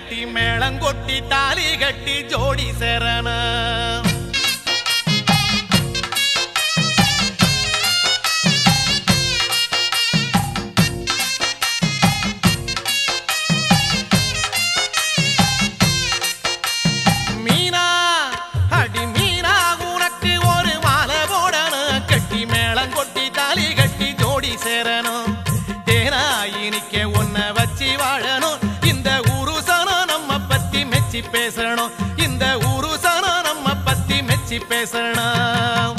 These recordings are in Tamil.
கட்டி மேளங்கொட்டி தாலி கட்டி ஜோடி சேரன மீனா அடி மீனா உனக்கு ஒரு மாலை போடணும் கட்டி மேளம் கொட்டி தாலி கட்டி ஜோடி சேரணும் தேனா இனிக்க உன்னை வச்சு வாழணும் இந்த ஊரு சனம் நம்ம பத்தி மெச்சி பேசணும் இந்த ஊரு சனம் நம்ம பத்தி மெச்சி பேசணும்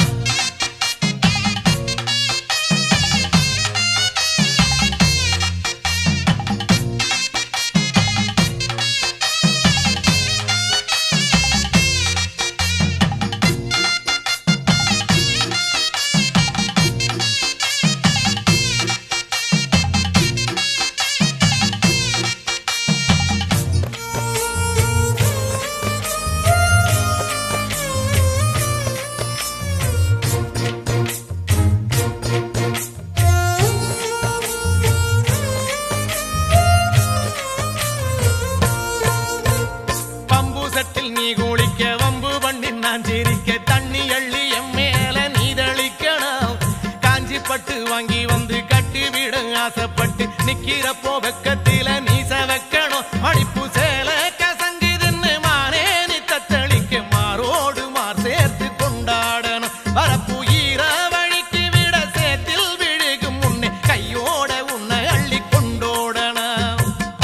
பம்பு சட்டில் நீ குளிக்க வம்பு பண்ணி நான் சிரிக்க தண்ணி அள்ளி என் மேல நீ தளிக்கணும் காஞ்சி பட்டு வாங்கி வந்து கட்டி விட ஆசைப்பட்டு நிக்கிறப்போ வெக்கத்தில நீ சவக்கணும் அடிப்பு சேல கசங்குதுன்னு மானே நீ தத்தளிக்க மாரோடு மார் சேர்த்து கொண்டாடணும் வரப்பு ஈர வழிக்கு விட சேத்தில் விழுகும் முன்னே கையோட உன்னை அள்ளி கொண்டோடணும்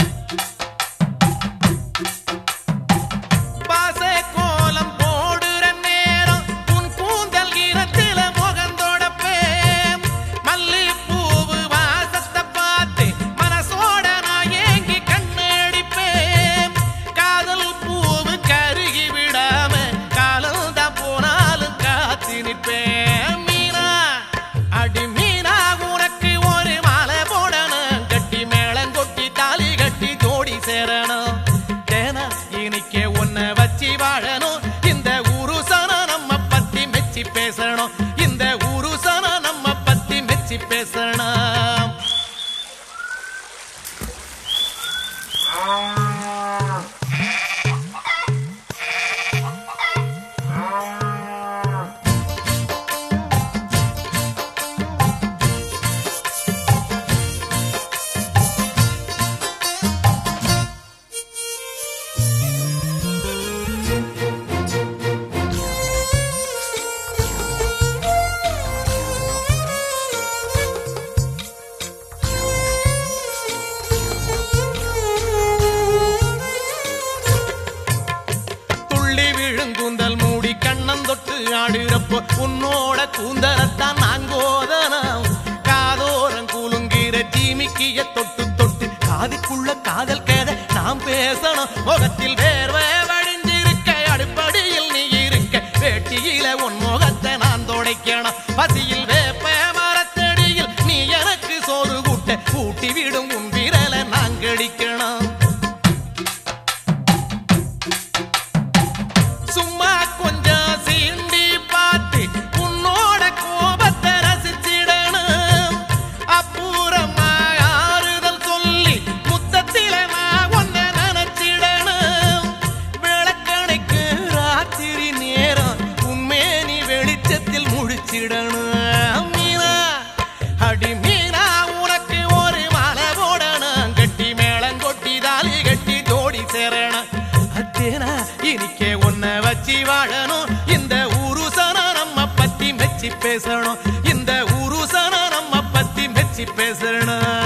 பாச கோலம் போடுற நேரம் உன் கூந்தல் ஈரத்தில முகந்தோடப்பேன் மல்லி பூவு வாசத்தை பார்த்து மனசோட நான் ஏங்கி கண்ணடிப்பேன் காதல் பூவு கருகி விடாம காலம் தான் போனாலும் காத்து நிற்பேன் மீனா அடி மீனா உனக்கு ஒரு மாலை போடணும் கட்டி மேளம் கொட்டி தாலி கட்டி ஜோடி சேரணும் தேனா இனிக்க உன்னை வச்சு வாழணும் இந்த ஊரு சனம் நம்ம பத்தி மெச்சி பேசணும் இந்த ஊரு சனம் நம்ம பத்தி மெச்சி பேசணும் துள்ளி விழுங்கூந்தல் மூடி கண்ணம் தொட்டு ஆடுறப்போ உன்னோட கூந்தலத்தான் நாங்கோதனம் காதோரம் கூலுங்கிற தீமிக்கிய தொட்டு தொட்டு காதுக்குள்ள காதல் கேத நாம் பேசணும் முகத்தில் வேர்வை வழிஞ்சிருக்க அடுப்படியில் நீ இருக்க வேட்டியில உன் முகத்தை நான் துடைக்கணும் பசியில் வேப்ப மரத்தடியில் நீ எனக்கு சோறு கூட்ட கூட்டி விடும் உன் விரலை நான் கடிக்கணும் சும்மா கொஞ்சம் சீண்டி பார்த்து உன்னோட கோபத்தை ரசிச்சிடணும் அப்புறமா ஆறுதல் சொல்லி முத்தத்தில நான் உன்னை நினைச்சிடணும் விளக்கணைக்கு ராத்திரி நேரம் உண்மையே வெளிச்சத்தில் முழிச்சிடணும் மீனா அடி மீனா உனக்கு ஒரு மாலை போடணும் கட்டி மேளம் கொட்டி தாலி கட்டி ஜோடி சேரணும் அத்தேனா இனிக்கே உன்னை வச்சு வாழணும் இந்த ஊரு சனம் நம்ம பத்தி மெச்சி பேசணும் இந்த ஊரு சனம் நம்ம பத்தி மெச்சி பேசணும்